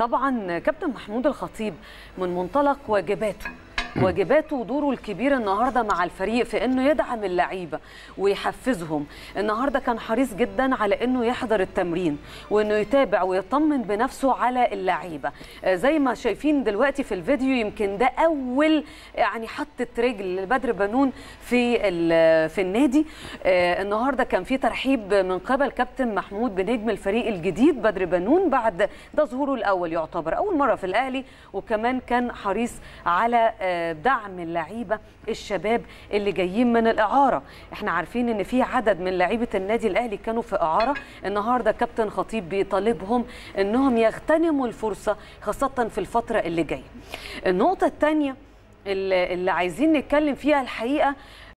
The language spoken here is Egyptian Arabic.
طبعا كابتن محمود الخطيب من منطلق واجباته واجباته ودوره الكبير النهارده مع الفريق في انه يدعم اللعيبه ويحفزهم النهارده كان حريص جدا على انه يحضر التمرين وانه يتابع ويطمن بنفسه على اللعيبه آه، زي ما شايفين دلوقتي في الفيديو يمكن ده اول يعني حطت رجل لبدر بنون في ال- في النادي آه، النهارده كان في ترحيب من قبل كابتن محمود بنجم الفريق الجديد بدر بنون بعد ده ظهوره الاول يعتبر اول مره في الاهلي وكمان كان حريص على آه، دعم اللعيبه الشباب اللي جايين من الاعاره احنا عارفين ان في عدد من لعيبه النادي الاهلي كانوا في اعاره النهارده كابتن خطيب بيطالبهم انهم يغتنموا الفرصه خاصه في الفتره اللي جايه النقطه الثانيه اللي اللي عايزين نتكلم فيها الحقيقه